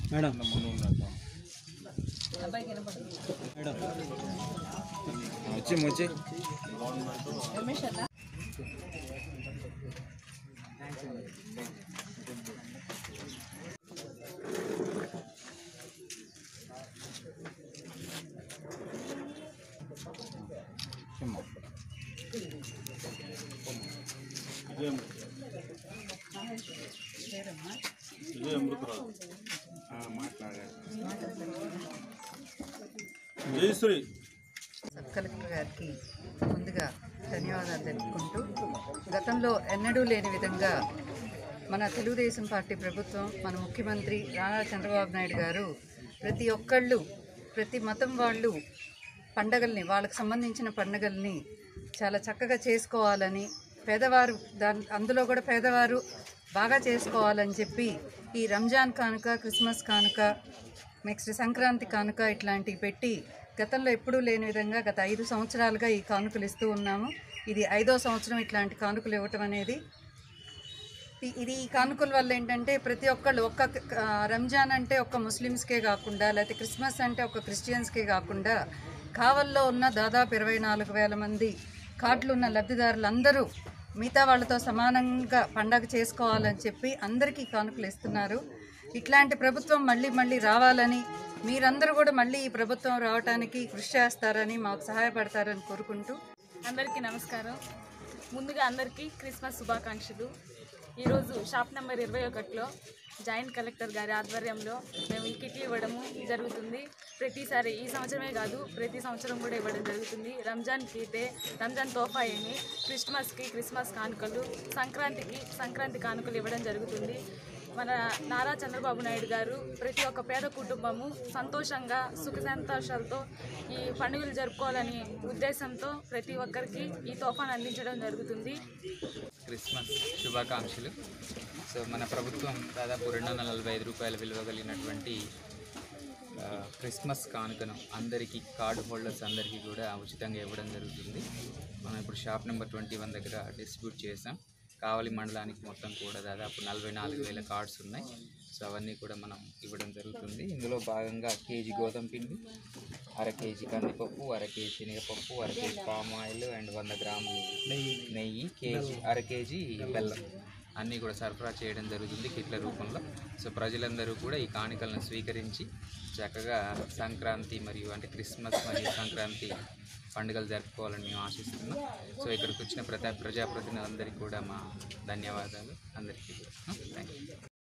madam madam వచ్చి ముచ్చి Jayashree sub collector గారికి ముందుగా ధన్యవాదాలు తెలుపుకుంటూ గతంలో ఎన్నడూ లేని విధంగా మన తెలుగుదేశం పార్టీ ప్రభుత్వం మన ముఖ్యమంత్రి నారా చంద్రబాబు నాయుడు గారు ప్రతి ఒక్కళ్ళు ప్రతి మతం వాళ్ళు పండగల్ని వాళ్ళకి సంబంధించిన పండగల్ని చాలా చక్కగా చేసుకోవాలని పేదవారు దాని అందులో కూడా పేదవారు బాగా చేసుకోవాలని చెప్పి ఈ రంజాన్ కానుక క్రిస్మస్ కానుక నెక్స్ట్ సంక్రాంతి కానుక ఇట్లాంటివి పెట్టి గతంలో ఎప్పుడూ లేని విధంగా గత ఐదు సంవత్సరాలుగా ఈ కానుకలు ఇస్తూ ఉన్నాము ఇది ఐదో సంవత్సరం ఇట్లాంటి కానుకలు ఇవ్వటం అనేది ఈ- ఇది ఈ కానుకల వల్ల ఏంటంటే ప్రతి ఒక్కళ్ళు ఒక్క ఆ, రంజాన్ అంటే ఒక్క ముస్లిమ్స్కే కాకుండా లేకపోతే క్రిస్మస్ అంటే ఒక క్రిస్టియన్స్కే కాకుండా కావల్లో ఉన్న దాదాపు ఇరవై నాలుగు వేల మంది కార్డులు ఉన్న లబ్ధిదారులందరూ మిగతా వాళ్ళతో సమానంగా పండగ చేసుకోవాలని చెప్పి అందరికీ కానుకలు ఇస్తున్నారు ఇట్లాంటి ప్రభుత్వం మళ్ళీ మళ్ళీ రావాలని మీరందరూ కూడా మళ్ళీ ఈ ప్రభుత్వం రావడానికి కృషి చేస్తారని మాకు సహాయపడతారని కోరుకుంటూ అందరికీ నమస్కారం ముందుగా అందరికీ క్రిస్మస్ శుభాకాంక్షలు ఈరోజు షాప్ నెంబర్ ఇరవై ఒకటిలో జాయింట్ కలెక్టర్ గారి ఆధ్వర్యంలో మేము ఈ కిట్లు ఇవ్వడము జరుగుతుంది ప్రతిసారి ఈ సంవత్సరమే కాదు ప్రతి సంవత్సరం కూడా ఇవ్వడం జరుగుతుంది రంజాన్కి అయితే రంజాన్ తోఫా ఏమి క్రిస్మస్కి క్రిస్మస్ కానుకలు సంక్రాంతికి సంక్రాంతి కానుకలు ఇవ్వడం జరుగుతుంది మన నారా చంద్రబాబు నాయుడు గారు ప్రతి ఒక్క పేద కుటుంబము సంతోషంగా సుఖ సంతోషాలతో ఈ పండుగలు జరుపుకోవాలని ఉద్దేశంతో ప్రతి ఒక్కరికి ఈ తోఫాను అందించడం జరుగుతుంది క్రిస్మస్ శుభాకాంక్షలు సో మన ప్రభుత్వం దాదాపు రెండు వందల నలభై ఐదు రూపాయల విలువ కలిగినటువంటి ఆ, క్రిస్మస్ కానుకను అందరికీ కార్డు హోల్డర్స్ అందరికీ కూడా ఉచితంగా ఇవ్వడం జరుగుతుంది మనం ఇప్పుడు షాప్ నెంబర్ ట్వంటీ వన్ దగ్గర డిస్ట్రిబ్యూట్ చేసాం కావలి మండలానికి మొత్తం కూడా దాదాపు నలభై నాలుగు వేల కార్డ్స్ ఉన్నాయి సో అవన్నీ కూడా మనం ఇవ్వడం జరుగుతుంది ఇందులో భాగంగా కేజీ గోధుమ పిండి అర కేజీ కందిపప్పు అర కేజీ శనగపప్పు అర కేజీ పామ్ ఆయిల్ అండ్ వంద గ్రాములు నెయ్యి నెయ్యి కేజీ అర కేజీ బెల్లం అన్నీ కూడా సరఫరా చేయడం జరుగుతుంది కిట్ల రూపంలో సో ప్రజలందరూ కూడా ఈ కానుకలను స్వీకరించి చక్కగా సంక్రాంతి మరియు అంటే క్రిస్మస్ మరియు సంక్రాంతి పండుగలు జరుపుకోవాలని మేము ఆశిస్తున్నాం సో ఇక్కడికి వచ్చిన ప్రజా ప్రజాప్రతినిధులందరికీ కూడా మా ధన్యవాదాలు అందరికీ కూడా థ్యాంక్ యూ